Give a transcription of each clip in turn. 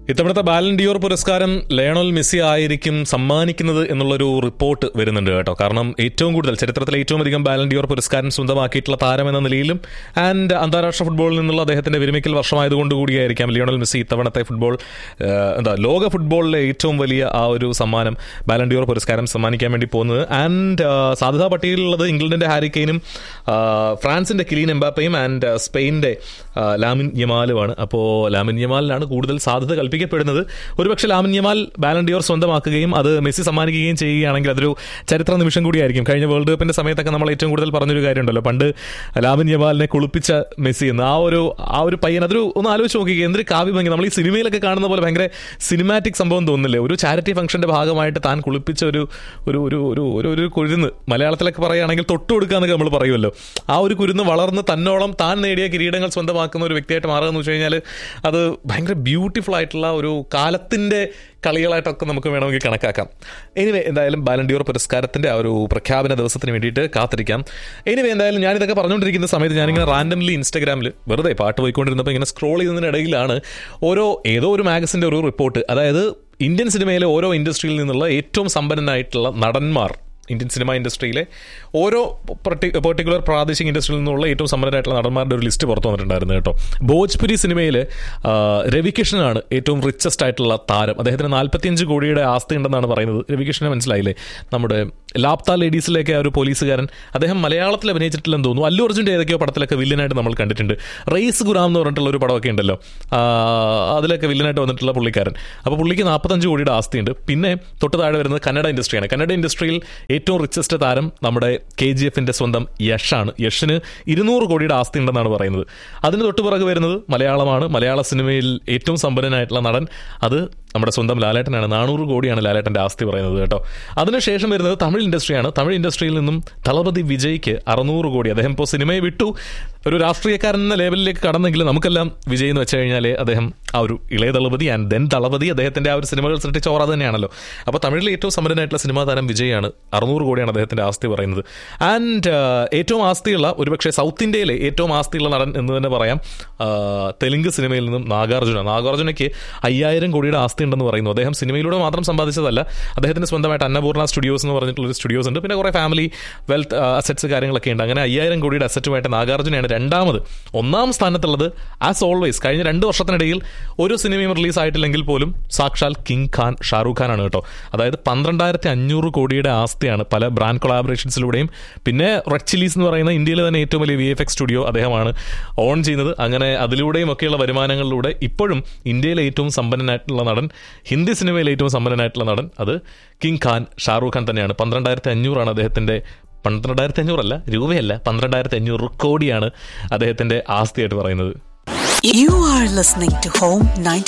ഇത്തവണത്തെ ബാലൻഡിയോർ പുരസ്കാരം Lionel Messi ആയിരിക്കും സമ്മാനിക്കുന്നത് എന്നുള്ളൊരു റിപ്പോർട്ട് വരുന്നുണ്ട് കേട്ടോ കാരണം ഏറ്റവും കൂടുതൽ ചരിത്രത്തിലെ ഏറ്റവും അധികം ബാലൻഡിയോർ പുരസ്കാരം സ്വന്തമാക്കിയിട്ടുള്ള താരം എന്ന നിലയിലും ആൻഡ് അന്താരാഷ്ട്ര ഫുട്ബോളിൽ നിന്നുള്ള അദ്ദേഹത്തിന്റെ വിരമിക്കൽ വർഷമായതുകൊണ്ട് കൂടിയായിരിക്കാം ലിയോണൽ മെസ്സി ഇത്തവണത്തെ ഫുട്ബോൾ ഏഹ്, എന്താ ലോക ഫുട്ബോളിലെ ഏറ്റവും വലിയ ആ ഒരു സമ്മാനം ബാലൻഡിയോർ പുരസ്കാരം സമ്മാനിക്കാൻ വേണ്ടി പോകുന്നത് ആൻഡ് സാധ്യതാ പട്ടികയിലുള്ളത് ഇംഗ്ലണ്ടിന്റെ ഹാരി കെയ്നും ആ, ഫ്രാൻസിന്റെ കിലീൻ എംബാപ്പയും ആൻഡ് സ്പെയിനിന്റെ ആ, ലാമിൻ യമാലുമാണ് അപ്പോൾ ലാമിൻ യമാലിനാണ് കൂടുതൽ സാധ്യത കൽപ്പിക്കപ്പെടുന്നത് ഒരുപക്ഷെ ലാമിൻ യമാൽ ബാലൻഡിയോർ സ്വന്തമാക്കുകയും അത് മെസ്സി സമ്മാനിക്കുകയും ചെയ്യുകയാണെങ്കിൽ അതൊരു ചരിത്ര നിമിഷം കൂടിയായിരിക്കും കഴിഞ്ഞ വേൾഡ് കപ്പിന്റെ സമയത്തൊക്കെ നമ്മൾ ഏറ്റവും കൂടുതൽ പറഞ്ഞൊരു കാര്യമുണ്ടല്ലോ പണ്ട് ലാമിൻ യമാലിനെ കുളിപ്പിച്ച മെസ്സി എന്ന് ആ ഒരു ആ ഒരു പയ്യൻ അതൊരു ഒന്ന് ആലോചിച്ച് നോക്കിക്കുക എന്തൊരു കാവ്യ ഭംഗി നമ്മൾ ഈ സിനിമയിലൊക്കെ കാണുന്ന പോലെ ഭയങ്കര സിനിമാറ്റിക് സംഭവം തോന്നുന്നില്ലേ ഒരു ചാരിറ്റി ഫംഗ്ഷന്റെ ഭാഗമായിട്ട് താൻ കുളിപ്പിച്ച ഒരു ഒരു ഒരു ഒരു ഒരു ഒരു കുരുന്ന് മലയാളത്തിലൊക്കെ പറയുകയാണെങ്കിൽ തൊട്ട് കൊടുക്കുക എന്നൊക്കെ നമ്മൾ പറയുമല്ലോ ആ ഒരു കുരുന്ന് വളർന്ന് തന്നോളം താൻ നേടിയ കിരീടങ്ങൾ സ്വന്തമാക്കുന്ന ഒരു വ്യക്തിയായിട്ട് മാറുക എന്ന് വെച്ച് കഴിഞ്ഞാൽ അത് ഭയങ്കര ബ്യൂട്ടിഫുൾ ആയിട്ടുള്ള ഒരു കാലത്തിന്റെ കളികളായിട്ടൊക്കെ നമുക്ക് വേണമെങ്കിൽ കണക്കാക്കാം എനിവേ എന്തായാലും ബാലൻഡിയോർ പുരസ്കാരത്തിന്റെ ആ ഒരു പ്രഖ്യാപന ദിവസത്തിന് വേണ്ടിയിട്ട് കാത്തിരിക്കാം എനിവേ എന്തായാലും ഞാനിതൊക്കെ പറഞ്ഞുകൊണ്ടിരിക്കുന്ന സമയത്ത് ഞാനിങ്ങനെ റാൻഡംലി ഇൻസ്റ്റാഗ്രാമിൽ വെറുതെ പാട്ട് പോയിക്കൊണ്ടിരുന്നപ്പോൾ ഇങ്ങനെ സ്ക്രോൾ ചെയ്യുന്നതിനിടയിലാണ് ഓരോ ഏതോ ഒരു മാഗസിന്റെ ഒരു റിപ്പോർട്ട് അതായത് ഇന്ത്യൻ സിനിമയിലെ ഓരോ ഇൻഡസ്ട്രിയിൽ നിന്നുള്ള ഏറ്റവും സമ്പന്നനായിട്ടുള്ള നടന്മാർ ഇന്ത്യൻ സിനിമ ഇൻഡസ്ട്രിയിലെ ഓരോ പെർട്ടിക്കുലർ പ്രാദേശിക ഇൻഡസ്ട്രിയിൽ നിന്നുള്ള ഏറ്റവും സമ്പന്നരായിട്ടുള്ള നടന്മാരുടെ ഒരു ലിസ്റ്റ് പുറത്തു വന്നിട്ടുണ്ടായിരുന്നു കേട്ടോ ഭോജ്പുരി സിനിമയിൽ രവികിഷനാണ് ഏറ്റവും റിച്ചസ്റ്റ് ആയിട്ടുള്ള താരം അദ്ദേഹത്തിന് നാൽപ്പത്തിയഞ്ച് കോടിയുടെ ആസ്തി ഉണ്ടെന്നാണ് പറയുന്നത് രവികിഷനെ മനസ്സിലായില്ലേ നമ്മുടെ ലാപ്ത ലേഡീസിലേക്ക് ആ ഒരു പോലീസുകാരൻ അദ്ദേഹം മലയാളത്തിൽ അഭിനയിച്ചിട്ടില്ലെന്ന് തോന്നുന്നു അല്ലു അർജുൻ്റെ ഏതൊക്കെയോ പടത്തിലൊക്കെ വില്ലനായിട്ട് നമ്മൾ കണ്ടിട്ടുണ്ട് റേസ് ഗുറാം എന്ന് പറഞ്ഞിട്ടുള്ള ഒരു പടമൊക്കെ ഉണ്ടല്ലോ ആ, അതിലൊക്കെ വില്ലനായിട്ട് വന്നിട്ടുള്ള പുള്ളിക്കാരൻ അപ്പോൾ പുള്ളിക്ക് നാൽപ്പത്തഞ്ച് കോടിയുടെ ആസ്തിയുണ്ട് പിന്നെ തൊട്ട് താഴെ വരുന്നത് കന്നഡ ഇൻഡസ്ട്രിയാണ് കന്നഡ ഇൻഡസ്ട്രിയിൽ ഏറ്റവും റിച്ചസ്റ്റ് താരം നമ്മുടെ കെ ജി എഫിന്റെ സ്വന്തം യഷാണ് യഷിന് ഇരുന്നൂറ് കോടിയുടെ ആസ്തി ഉണ്ടെന്നാണ് പറയുന്നത് അതിന് തൊട്ട് പിറകെ വരുന്നത് മലയാളമാണ് മലയാള സിനിമയിൽ ഏറ്റവും സമ്പന്നനായിട്ടുള്ള നടൻ അത് നമ്മുടെ സ്വന്തം ലാലേട്ടനാണ് നാനൂറ് കോടിയാണ് ലാലേട്ടന്റെ ആസ്തി പറയുന്നത് കേട്ടോ അതിനുശേഷം വരുന്നത് തമിഴ് ഇൻഡസ്ട്രിയാണ് തമിഴ് ഇൻഡസ്ട്രിയിൽ നിന്നും തളപതി വിജയ്ക്ക് അറുന്നൂറ് കോടി അദ്ദേഹം ഇപ്പോൾ സിനിമയെ വിട്ടു ഒരു രാഷ്ട്രീയക്കാരൻ എന്ന ലെവലിലേക്ക് കടന്നെങ്കിൽ നമുക്കെല്ലാം വിജയ് എന്ന് വെച്ച് കഴിഞ്ഞാൽ അദ്ദേഹം ആ ഒരു ഇളയ തളപതി ആൻഡ് ദെൻ തളപതി അദ്ദേഹത്തിന്റെ ആ ഒരു സിനിമകൾ സൃഷ്ടിച്ച ഓറ തന്നെയാണല്ലോ അപ്പോൾ തമിഴിലെ ഏറ്റവും സമ്പന്നനായിട്ടുള്ള സിനിമാ താരം വിജയാണ് അറുന്നൂറ് കോടിയാണ് അദ്ദേഹത്തിന്റെ ആസ്തി പറയുന്നത് ആൻഡ് ഏറ്റവും ആസ്തിയുള്ള ഒരുപക്ഷെ സൗത്ത് ഇന്ത്യയിലെ ഏറ്റവും ആസ്തിയുള്ള നടൻ എന്ന് തന്നെ പറയാം ആ, തെലുങ്ക് സിനിമയിൽ നിന്നും നാഗാർജുന നാഗാർജുനയ്ക്ക് അയ്യായിരം കോടിയുടെ ആസ്തി ഉണ്ടെന്ന് പറയുന്നു അദ്ദേഹം സിനിമയിലൂടെ മാത്രം സമ്പാദിച്ചതല്ല അദ്ദേഹത്തിന് സ്വന്തമായിട്ട് അന്നപൂർണ്ണ സ്റ്റുഡിയോസ് എന്ന് പറഞ്ഞിട്ടുള്ള ഒരു സ്റ്റുഡിയോസ് ഉണ്ട് പിന്നെ കുറേ ഫാമിലി വെൽത്ത് അസറ്റ്സ് കാര്യങ്ങളൊക്കെ ഉണ്ട് അങ്ങനെ അയ്യായിരം കോടിയുടെ അസറ്റുമായിട്ട് നാഗാർജുനയാണ് രണ്ടാമത് ഒന്നാം സ്ഥാനത്തുള്ളത് ആസ് ഓൾവേസ് കഴിഞ്ഞ രണ്ട് വർഷത്തിനിടയിൽ ഒരു സിനിമയും റിലീസ് ആയിട്ടില്ലെങ്കിൽ പോലും സാക്ഷാൽ കിങ് ഖാൻ ഷാറൂഖ് ഖാനാണ് കേട്ടോ അതായത് പന്ത്രണ്ടായിരത്തി അഞ്ഞൂറ് കോടിയുടെ ആസ്തിയാണ് പല ബ്രാൻഡ് കൊളാബറേഷൻസിലൂടെയും പിന്നെ റെഡ് ചില്ലീസ് എന്ന് പറയുന്ന ഇന്ത്യയിലെ തന്നെ ഏറ്റവും വലിയ വി എഫ് എക്സ് സ്റ്റുഡിയോ അദ്ദേഹമാണ് ഓൺ ചെയ്യുന്നത് അങ്ങനെ അതിലൂടെയും ഒക്കെയുള്ള വരുമാനങ്ങളിലൂടെ ഇപ്പോഴും ഇന്ത്യയിലെ ഏറ്റവും സമ്പന്നനായിട്ടുള്ള നടൻ ഹിന്ദി സിനിമയിലെ ഏറ്റവും സമ്പന്നനായിട്ടുള്ള നടൻ അത് കിങ് ഖാൻ ഷാറൂഖ് ഖാൻ തന്നെയാണ് പന്ത്രണ്ടായിരത്തി അഞ്ഞൂറാണ് അദ്ദേഹത്തിന്റെ പന്ത്രണ്ടായിരത്തി അഞ്ഞൂറല്ല രൂപയല്ല പന്ത്രണ്ടായിരത്തി അഞ്ഞൂറ് കോടിയാണ് അദ്ദേഹത്തിന്റെ ആസ്തിയായിട്ട് പറയുന്നത് You are listening to Home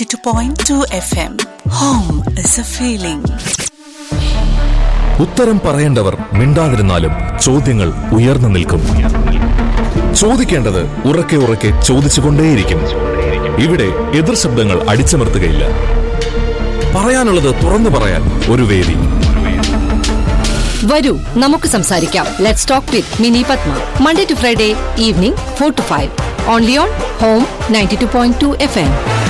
92.2 FM. Home is a feeling. ഉത്തരം പറയേണ്ടവർ മിണ്ടാതിരുന്നാലും ചോദ്യങ്ങൾ ഉയർന്നു നിൽക്കും ചോദിക്കേണ്ടത് ഉറക്കെ ഉറക്കെ ചോദിച്ചുകൊണ്ടേയിരിക്കും ഇവിടെ എതിർ ശബ്ദങ്ങൾ അടിച്ചമർത്തുകയില്ല പറയാനുള്ളത് തുറന്നു പറയാൻ ഒരു വേദി വരൂ നമുക്ക് സംസാരിക്കാം let's talk with Mini Padma Monday to Friday evening four to five only on home ninety two point two F M